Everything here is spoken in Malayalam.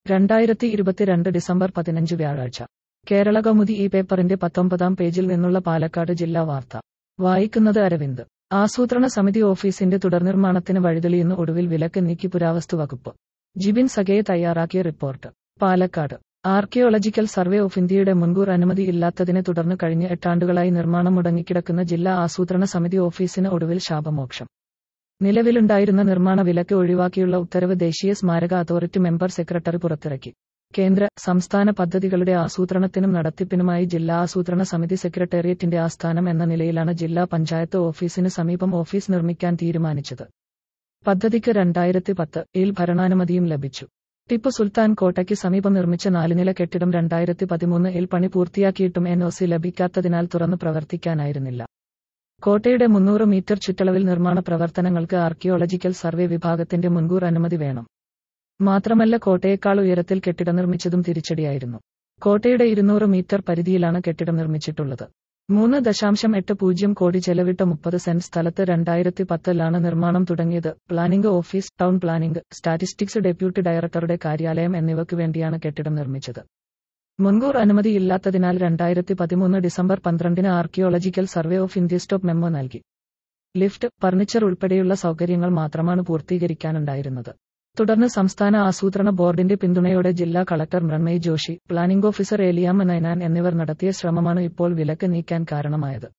രണ്ടായിരത്തി ഇരുപത്തിരണ്ട് ഡിസംബർ പതിനഞ്ച് വ്യാഴാഴ്ച കേരള കൗമുദി ഈ പേപ്പറിന്റെ പത്തൊമ്പതാം പേജിൽ നിന്നുള്ള പാലക്കാട് ജില്ലാ വാർത്ത വായിക്കുന്നത് അരവിന്ദ് ആസൂത്രണ സമിതി ഓഫീസിന്റെ തുടർനിർമ്മാണത്തിന് വഴിതെളിയുന്ന ഒടുവിൽ വിലക്ക് നീക്കി പുരാവസ്തു വകുപ്പ് ജിബിൻ സഗയെ തയ്യാറാക്കിയ report Palakkad archaeological survey of ഇന്ത്യയുടെ മുൻകൂർ അനുമതി ഇല്ലാത്തതിനെ തുടർന്ന് കഴിഞ്ഞ എട്ടാണ്ടുകളായി നിർമ്മാണം മുടങ്ങിക്കിടക്കുന്ന ജില്ലാ ആസൂത്രണ സമിതി ഓഫീസിന് ഒടുവിൽ ശാപമോക്ഷം നിലവിലുണ്ടായിരുന്ന നിർമ്മാണ വിലക്ക് ഒഴിവാക്കിയുള്ള ഉത്തരവ് ദേശീയ സ്മാരക അതോറിറ്റി മെമ്പർ സെക്രട്ടറി പുറത്തിറക്കി കേന്ദ്ര സംസ്ഥാന പദ്ധതികളുടെ ആസൂത്രണത്തിനും നടത്തിപ്പിനുമായി ജില്ലാ ആസൂത്രണ സമിതി സെക്രട്ടേറിയറ്റിന്റെ ആസ്ഥാനം എന്ന നിലയിലാണ് ജില്ലാ പഞ്ചായത്ത് ഓഫീസിന് സമീപം ഓഫീസ് നിർമ്മിക്കാൻ തീരുമാനിച്ചത് പദ്ധതിക്ക് രണ്ടായിരത്തി പത്ത് ഇൽ ഭരണാനുമതിയും ലഭിച്ചു ടിപ്പു സുൽത്താൻ കോട്ടയ്ക്ക് സമീപം നിർമ്മിച്ച നാലുനില കെട്ടിടം രണ്ടായിരത്തി പതിമൂന്ന് ഇൽ പണി പൂർത്തിയാക്കിയിട്ടും എൻ ഒ സി ലഭിക്കാത്തതിനാൽ തുറന്നു പ്രവർത്തിക്കാനായിരുന്നില്ല കോട്ടയുടെ മുന്നൂറ് മീറ്റർ ചുറ്റളവിൽ നിർമ്മാണ പ്രവർത്തനങ്ങൾക്ക് ആർക്കിയോളജിക്കൽ സർവേ വിഭാഗത്തിന്റെ മുൻകൂർ അനുമതി വേണം മാത്രമല്ല കോട്ടയേക്കാൾ ഉയരത്തിൽ കെട്ടിടം നിർമ്മിച്ചതും തിരിച്ചടിയായിരുന്നു കോട്ടയുടെ ഇരുന്നൂറ് മീറ്റർ പരിധിയിലാണ് കെട്ടിടം നിർമ്മിച്ചിട്ടുള്ളത് മൂന്ന് ദശാംശം എട്ട് പൂജ്യം കോടി ചെലവിട്ട മുപ്പത് സെന്റ് സ്ഥലത്ത് രണ്ടായിരത്തി പത്തിലാണ് നിർമ്മാണം തുടങ്ങിയത് planning office town planning statistics deputy ഡയറക്ടറുടെ കാര്യാലയം എന്നിവയ്ക്കു വേണ്ടിയാണ് കെട്ടിടം നിർമ്മിച്ചത് മുൻകൂർ അനുമതി ഇല്ലാത്തതിനാൽ രണ്ടായിരത്തി പതിമൂന്ന് ഡിസംബർ പന്ത്രണ്ടിന് archaeological survey of India stop memo നൽകി ലിഫ്റ്റ് ഫർണിച്ചർ ഉൾപ്പെടെയുള്ള സൗകര്യങ്ങൾ മാത്രമാണ് പൂർത്തീകരിക്കാനുണ്ടായിരുന്നത് തുടർന്ന് സംസ്ഥാന ആസൂത്രണ ബോർഡിന്റെ പിന്തുണയോടെ ജില്ലാ collector Mrinmay Joshi planning officer Eliyamma Ninan എന്നിവർ നടത്തിയ ശ്രമമാണ് ഇപ്പോൾ വിലക്ക് നീക്കാൻ കാരണമായത്